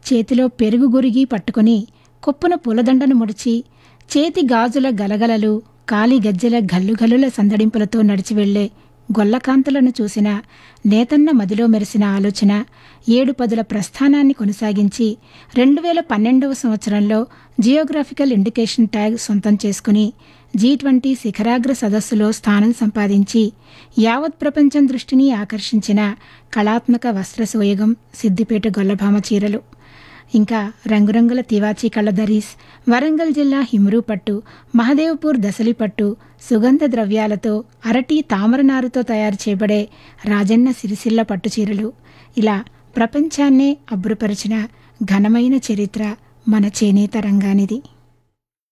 చేతిలో పెరుగు గురిగి పట్టుకుని కొప్పున పూలదండను ముడిచి చేతి గాజుల గలగలలు కాలి గజ్జెల గల్లుగల్లుల సందడింపులతో నడిచి వెళ్లే గొల్లకాంతులను చూసిన నేతన్న మదిలో మెరిసిన ఆలోచన ఏడు పదుల ప్రస్థానాన్ని కొనసాగించి రెండు వేల పన్నెండవ సంవత్సరంలో జియోగ్రాఫికల్ ఇండికేషన్ ట్యాగ్ సొంతం చేసుకుని జీ ట్వంటీ శిఖరాగ్ర సదస్సులో స్థానం సంపాదించి యావత్ ప్రపంచం దృష్టిని ఆకర్షించిన కళాత్మక వస్త్ర సోయగం సిద్దిపేట గొల్లభామ చీరలు ఇంకా రంగురంగుల తివాచీ కళ్ళదరీస్ వరంగల్ జిల్లా హిమ్రూ పట్టు మహదేవ్పూర్ దసలి పట్టు సుగంధ ద్రవ్యాలతో అరటి తామరనారుతో తయారు చేయబడే రాజన్న సిరిసిల్ల పట్టు చీరలు ఇలా ప్రపంచాన్నే అబ్బురపరిచిన ఘనమైన చరిత్ర మన చేనేత రంగానిది